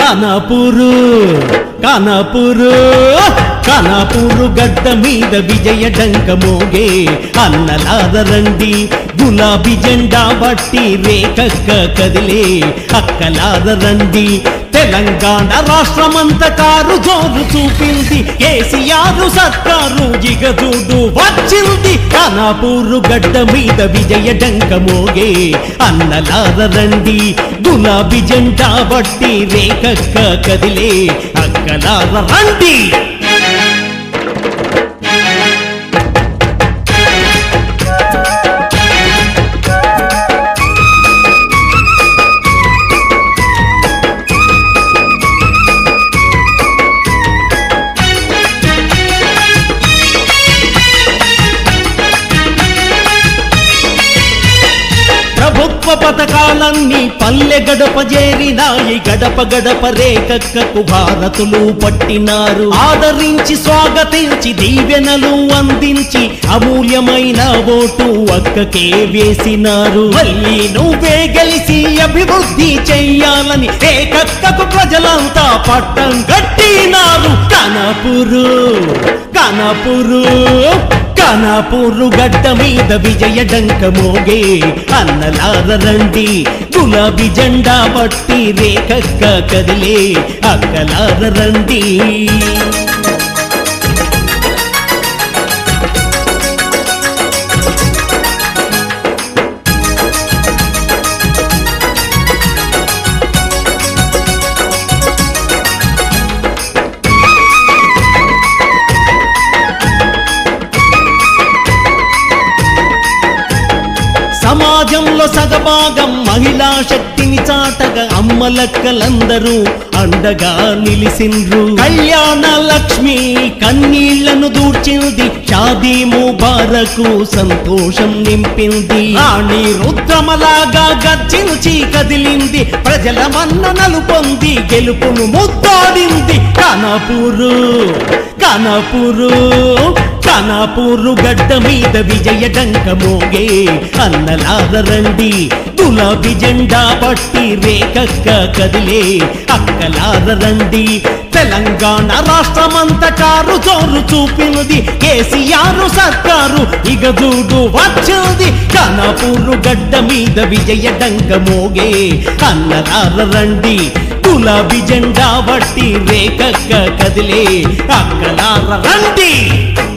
కనపూరు కనపూరు కనపూరు గడ్డ మీద విజయ డంక మోగే అన్నలాదరండి గులాబీ జెండా బట్టి రేఖక్క కదిలే అక్కలాదరండి తెలంగాణ రాష్ట్రమంత కారు జోరు చూపింది కేసీఆర్ సర్కారు జిగజూడు వచ్చింది కనాపూరు గడ్డ మీద విజయ డంక మోగే అన్నలాదరండి గులాబీ జెండా బట్టి రేఖక్క కదిలే అక్కలార రండి ప్రభుత్వ పథకాలన్నీ పల్లె గడప చేరినాయి గడప గడప రేఖక్కకు భారతులు పట్టినారు ఆదరించి స్వాగతించి దీవెనలు అందించి అమూల్యమైన ఓటు అక్కకే వేసినారు మళ్ళీ నువ్వే గెలిచి అభివృద్ధి చెయ్యాలని రేఖక్కకు ప్రజలంతా పట్టం కట్టినారు కనపురు కనపురు కనాపూరు గడ్డ మీద విజయ డంక మోగే అన్నలార రండి గులాబీ జెండా పట్టి రేఖక్క కదిలే అక్కలార రండి సమాజంలో సగభాగం మహిళా శక్తిని చాటగా అమ్మలక్కలందరూ అండగా నిలిసిండ్రు కళ్యాణ లక్ష్మి కన్నీళ్లను దూర్చింది షాదీ ముబారకు సంతోషం నింపింది రాణి రుద్రమలాగా గర్జించి కదిలింది ప్రజల మన్ననలు పొంది గెలుపును ముద్దాడింది కనపూరు కనపూరు కనాపూరు గడ్డ మీద విజయ డంక మోగే అన్నలాద రండి గులాబీ జెండా పట్టి రేఖక్క కదిలే అక్కలాద రండి తెలంగాణ రాష్ట్రమంతటారు జోరు చూపినది కేసీఆర్ సర్కారు ఇక చూడు వచ్చింది కనాపూరు గడ్డ మీద విజయ డంక మోగే అన్నలాద రండి గులాబీ జెండా పట్టి రేఖక్క కదిలే అక్కలార రండి